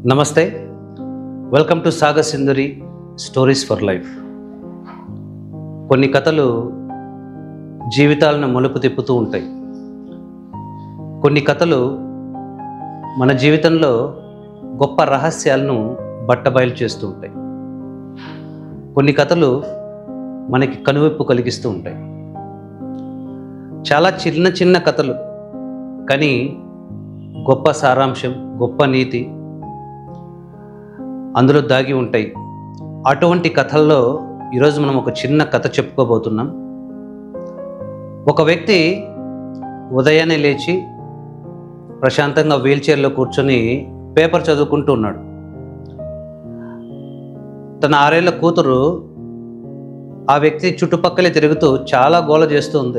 నమస్తే welcome to Sagar Sindhuri stories for life కొన్ని కథలు జీవితాలను మలుపు తిప్పుతూ ఉంటాయి కొన్ని కథలు మన జీవితంలో గొప్ప రహస్యాలను బట్టబయలు చేస్తూ ఉంటాయి కొన్ని కథలు మనకి కనువిప్పు కలిగిస్తూ ఉంటాయి చాలా చిన్న చిన్న కథలు కానీ గొప్ప సారాంశం గొప్ప నీతి అందులో దాగి ఉంటాయి అటువంటి కథల్లో ఈరోజు మనం ఒక చిన్న కథ చెప్పుకోబోతున్నాం ఒక వ్యక్తి ఉదయాన్నే లేచి ప్రశాంతంగా వీల్ చైర్లో కూర్చొని పేపర్ చదువుకుంటూ ఉన్నాడు తన ఆరేళ్ల కూతురు ఆ వ్యక్తి చుట్టుపక్కలే తిరుగుతూ చాలా గోల చేస్తూ ఉంది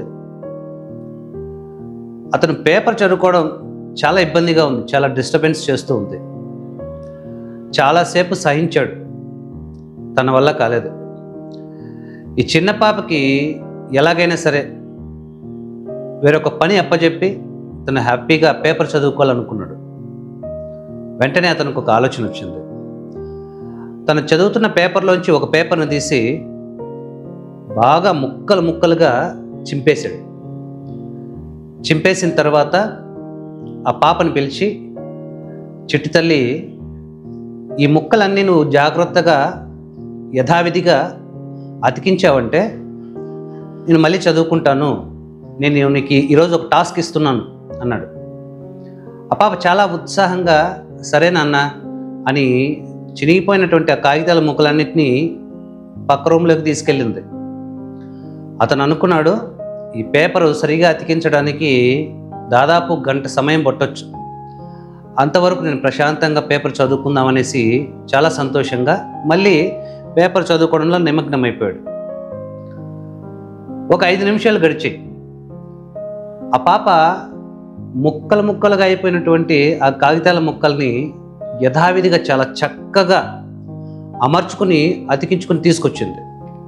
అతను పేపర్ చదువుకోవడం చాలా ఇబ్బందిగా ఉంది చాలా డిస్టర్బెన్స్ చేస్తూ ఉంది చాలాసేపు సహించాడు తన వల్ల కాలేదు ఈ చిన్న పాపకి ఎలాగైనా సరే వేరొక పని అప్పచెప్పి తను హ్యాపీగా పేపర్ చదువుకోవాలనుకున్నాడు వెంటనే అతనికి ఒక ఆలోచన వచ్చింది తను చదువుతున్న పేపర్లోంచి ఒక పేపర్ను తీసి బాగా ముక్కలు ముక్కలుగా చింపేశాడు చింపేసిన తర్వాత ఆ పాపని పిలిచి చిట్టి తల్లి ఈ ముక్కలన్నీ నువ్వు జాగ్రత్తగా యథావిధిగా అతికించావంటే నేను మళ్ళీ చదువుకుంటాను నేను నీకు ఈరోజు ఒక టాస్క్ ఇస్తున్నాను అన్నాడు ఆ పాప చాలా ఉత్సాహంగా సరే నాన్న అని చినిగిపోయినటువంటి ఆ కాగితాల ముక్కలన్నింటినీ పక్క రూమ్లోకి తీసుకెళ్ళింది అతను అనుకున్నాడు ఈ పేపరు సరిగా అతికించడానికి దాదాపు గంట సమయం పట్టొచ్చు అంతవరకు నేను ప్రశాంతంగా పేపర్ చదువుకుందాం అనేసి చాలా సంతోషంగా మళ్ళీ పేపర్ చదువుకోవడంలో నిమగ్నమైపోయాడు ఒక ఐదు నిమిషాలు గడిచి ఆ పాప ముక్కలు ముక్కలుగా అయిపోయినటువంటి ఆ కాగితాల ముక్కల్ని యథావిధిగా చాలా చక్కగా అమర్చుకుని అతికించుకుని తీసుకొచ్చింది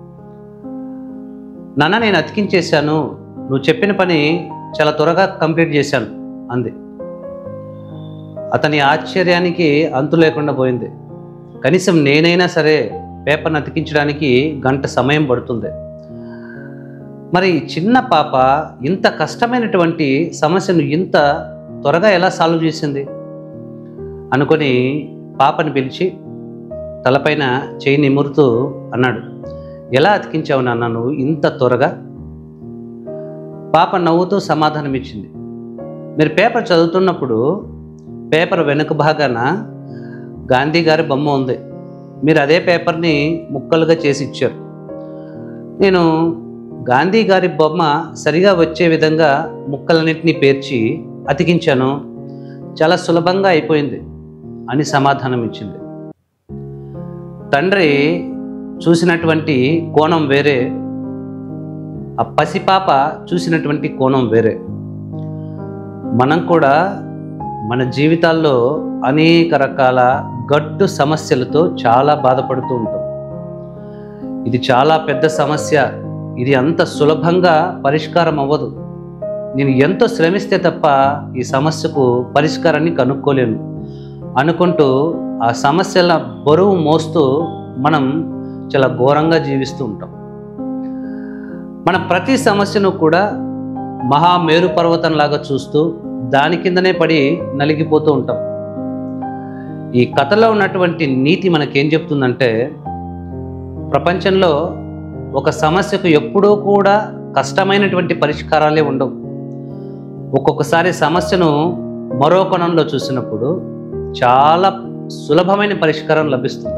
నాన్న నేను అతికించేశాను నువ్వు చెప్పిన పని చాలా త్వరగా కంప్లీట్ చేశాను అంది అతని ఆశ్చర్యానికి అంతు లేకుండా పోయింది కనీసం నేనైనా సరే పేపర్ని అతికించడానికి గంట సమయం పడుతుంది మరి ఈ చిన్న పాప ఇంత కష్టమైనటువంటి సమస్యను ఇంత త్వరగా ఎలా సాల్వ్ చేసింది అనుకొని పాపని పిలిచి తలపైన చేయి నిమురుతూ అన్నాడు ఎలా అతికించావు నాన్న నువ్వు ఇంత త్వరగా పాప నవ్వుతూ సమాధానం ఇచ్చింది మీరు పేపర్ చదువుతున్నప్పుడు పేపర్ వెనుక భాగాన గాంధీ గారి బొమ్మ ఉంది మీరు అదే పేపర్ని ముక్కలుగా చేసి ఇచ్చారు నేను గాంధీ గారి బొమ్మ సరిగా వచ్చే విధంగా ముక్కలన్నింటినీ పేర్చి అతికించాను చాలా సులభంగా అయిపోయింది అని సమాధానం ఇచ్చింది తండ్రి చూసినటువంటి కోణం వేరే ఆ పసిపాప చూసినటువంటి కోణం వేరే మనం కూడా మన జీవితాల్లో అనేక రకాల గడ్డు సమస్యలతో చాలా బాధపడుతూ ఉంటాం ఇది చాలా పెద్ద సమస్య ఇది అంత సులభంగా పరిష్కారం అవ్వదు నేను ఎంతో శ్రమిస్తే తప్ప ఈ సమస్యకు పరిష్కారాన్ని కనుక్కోలేను అనుకుంటూ ఆ సమస్యల బరువు మోస్తూ మనం చాలా ఘోరంగా జీవిస్తూ ఉంటాం మన ప్రతి సమస్యను కూడా మహా మేరు పర్వతంలాగా చూస్తూ దాని కిందనే పడి నలిగిపోతూ ఉంటాం ఈ కథలో ఉన్నటువంటి నీతి మనకేం చెప్తుందంటే ప్రపంచంలో ఒక సమస్యకు ఎప్పుడూ కూడా కష్టమైనటువంటి పరిష్కారాలే ఉండవు ఒక్కొక్కసారి సమస్యను మరో కోణంలో చూసినప్పుడు చాలా సులభమైన పరిష్కారం లభిస్తుంది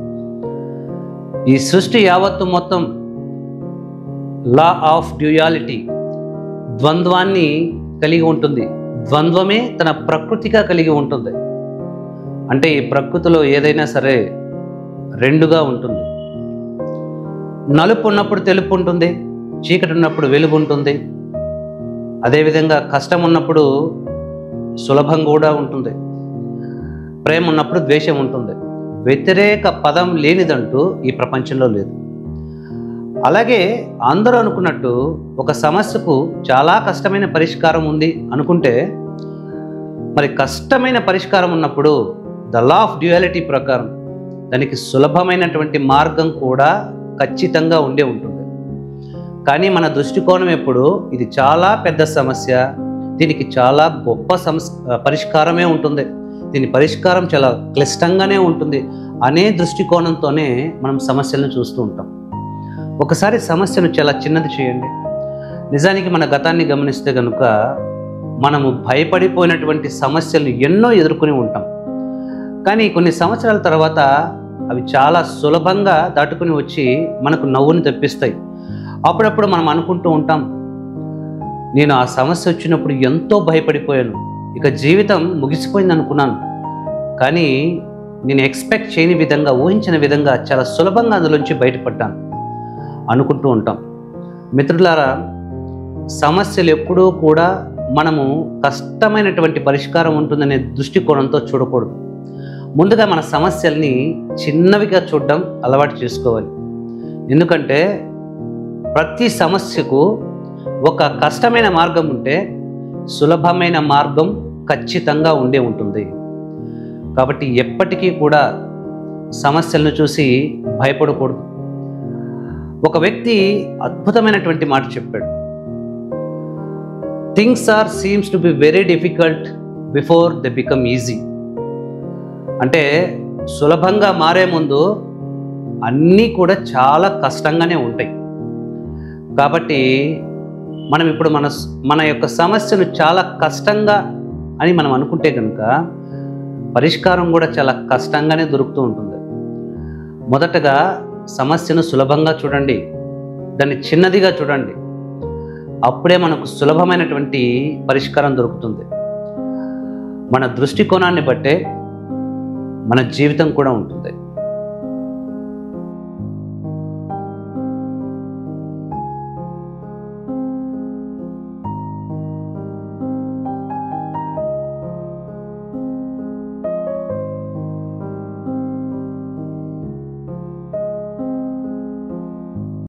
ఈ సృష్టి యావత్తు మొత్తం లా ఆఫ్ డ్యూయాలిటీ ద్వంద్వాన్ని కలిగి ఉంటుంది ద్వంద్వమే తన ప్రకృతిగా కలిగి ఉంటుంది అంటే ఈ ప్రకృతిలో ఏదైనా సరే రెండుగా ఉంటుంది నలుపు ఉన్నప్పుడు తెలుపు ఉంటుంది చీకటి ఉన్నప్పుడు వెలుగు ఉంటుంది అదేవిధంగా కష్టం ఉన్నప్పుడు సులభం కూడా ఉంటుంది ప్రేమ ఉన్నప్పుడు ద్వేషం ఉంటుంది వ్యతిరేక పదం లేనిదంటూ ఈ ప్రపంచంలో లేదు అలాగే అందరూ అనుకున్నట్టు ఒక సమస్యకు చాలా కష్టమైన పరిష్కారం ఉంది అనుకుంటే మరి కష్టమైన పరిష్కారం ఉన్నప్పుడు ద లా ఆఫ్ డ్యూయాలిటీ ప్రకారం దానికి సులభమైనటువంటి మార్గం కూడా ఖచ్చితంగా ఉండే ఉంటుంది కానీ మన దృష్టికోణం ఎప్పుడు ఇది చాలా పెద్ద సమస్య దీనికి చాలా గొప్ప సంస్ పరిష్కారమే ఉంటుంది దీని పరిష్కారం చాలా క్లిష్టంగానే ఉంటుంది అనే దృష్టికోణంతోనే మనం సమస్యలను చూస్తూ ఉంటాం ఒకసారి సమస్యను చాలా చిన్నది చేయండి నిజానికి మన గతాన్ని గమనిస్తే కనుక మనము భయపడిపోయినటువంటి సమస్యలు ఎన్నో ఎదుర్కొని ఉంటాం కానీ కొన్ని సంవత్సరాల తర్వాత అవి చాలా సులభంగా దాటుకుని వచ్చి మనకు నవ్వుని తెప్పిస్తాయి అప్పుడప్పుడు మనం అనుకుంటూ ఉంటాం నేను ఆ సమస్య వచ్చినప్పుడు ఎంతో భయపడిపోయాను ఇక జీవితం ముగిసిపోయింది అనుకున్నాను కానీ నేను ఎక్స్పెక్ట్ చేయని విధంగా ఊహించిన విధంగా చాలా సులభంగా అందులోంచి బయటపడ్డాను అనుకుంటూ ఉంటాం మిత్రులారా సమస్యలు ఎప్పుడూ కూడా మనము కష్టమైనటువంటి పరిష్కారం ఉంటుందనే దృష్టికోణంతో చూడకూడదు ముందుగా మన సమస్యల్ని చిన్నవిగా చూడడం అలవాటు చేసుకోవాలి ఎందుకంటే ప్రతి సమస్యకు ఒక కష్టమైన మార్గం ఉంటే సులభమైన మార్గం ఖచ్చితంగా ఉండే ఉంటుంది కాబట్టి ఎప్పటికీ కూడా సమస్యలను చూసి భయపడకూడదు ఒక వ్యక్తి అద్భుతమైనటువంటి మాట చెప్పాడు things are seems to be very difficult before they become easy అంటే సులభంగా మారే ముందు అన్నీ కూడా చాలా కష్టంగానే ఉంటాయి కాబట్టి మనం ఇప్పుడు మన మన యొక్క సమస్యను చాలా కష్టంగా అని మనం అనుకుంటే కనుక పరిష్కారం కూడా చాలా కష్టంగానే దొరుకుతూ ఉంటుంది మొదటగా సమస్యను సులభంగా చూడండి దాన్ని చిన్నదిగా చూడండి అప్పుడే మనకు సులభమైనటువంటి పరిష్కారం దొరుకుతుంది మన దృష్టికోణాన్ని బట్టే మన జీవితం కూడా ఉంటుంది